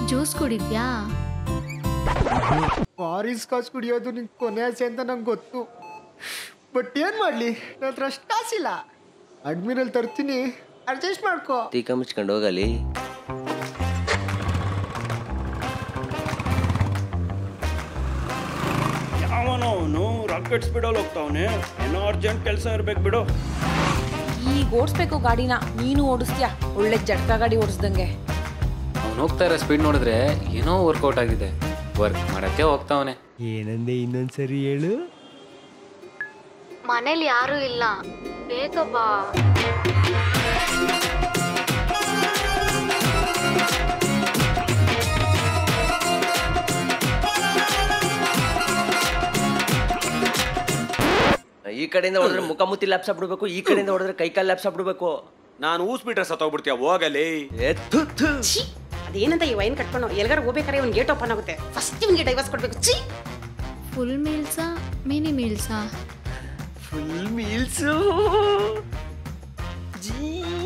juice ಕುಡಿದ್ಯಾ ಆರಿಸ್ ಕಾಸು ಕುಡಿಯೋದು ನಿಂಗೆ ಕೊನೆ ಆಸೆ ಅಂತ ನಂಗೆ ಗೊತ್ತು ಬಟ್ ಏನು ಮಾಡಲಿ ನನ್ನ ಹತ್ರ ಅಷ್ಟು ಕಾಸಿಲ್ಲ ಅಡ್ಮಿರಲ್ ತರ್ತೀನಿ ಅಡ್ಜಸ್ಟ್ ಮಾಡ್ಕೋ ಟೀಕ ಮುಚ್ಕೊಂಡು ಹೋಗಲಿ ಅವನು ಅವನು ರಾಕೆಟ್ ಸ್ಪೀಡಲ್ಲಿ ಹೋಗ್ತಾವನೆ ಏನೋ ಅರ್ಜೆಂಟ್ ಕೆಲಸ ಇರ್ಬೇಕು ಬಿಡು ಈಗ ಓಡಿಸ್ಬೇಕು ಗಾಡಿನ ನೀನು ಓಡಿಸ್ತೀಯಾ ಒಳ್ಳೆ ಜಟ್ಕ ಗಾಡಿ ಓಡಿಸ್ದಂಗೆ ಅವ್ನು ಹೋಗ್ತಾ ಇರೋ ಸ್ಪೀಡ್ ನೋಡಿದ್ರೆ ಏನೋ ವರ್ಕೌಟ್ ಆಗಿದೆ ವರ್ಕ್ ಮಾಡಕ್ಕೆ ಹೋಗ್ತಾವನೆ ಏನಂದೆ ಇನ್ನೊಂದ್ಸರಿ ಹೇಳು ಮನೇಲಿ ಯಾರು ಇಲ್ಲ ಬೇಗ ಬಾ ಈ ಕಡೆಯಿಂದ ಹೊಡೆದ್ರೆ ಮುಖ ಮುತ್ತಿ ಲ್ಯಾಪ್ಸಾಪ್ ಬಿಡ್ಬೇಕು ಈ ಕಡೆಯಿಂದ ಹೊಡೆದ್ರೆ ಕೈ ಕಾಲು ಲ್ಯಾಪ್ಸಾಪ್ ಬಿಡ್ಬೇಕು ನಾನು ಊಸ್ ಬಿಟ್ರೆ ಸತ್ತೋಗ್ಬಿಡ್ತೀಯ ಹೋಗಲಿ ಎತ್ತು ಛೀ ಅದೇನಂತ ಈ ವೈನ್ ಕಟ್ಕೊಂಡು ಎಲ್ಗಾರ ಹೋಗ್ಬೇಕಾರೆ ಒಂದು ಗೇಟ್ ಓಪನ್ ಆಗುತ್ತೆ ಫಸ್ಟ್ ಇವ್ನಿಗೆ ಡೈವರ್ಸ್ ಕೊಡ್ಬೇಕು ಛೀ ಫುಲ್ ಮೀಲ್ಸಾ ಮಿನಿ ಮೀಲ್ಸಾ ಫುಲ್ ಮೀಲ್ಸು ಜೀ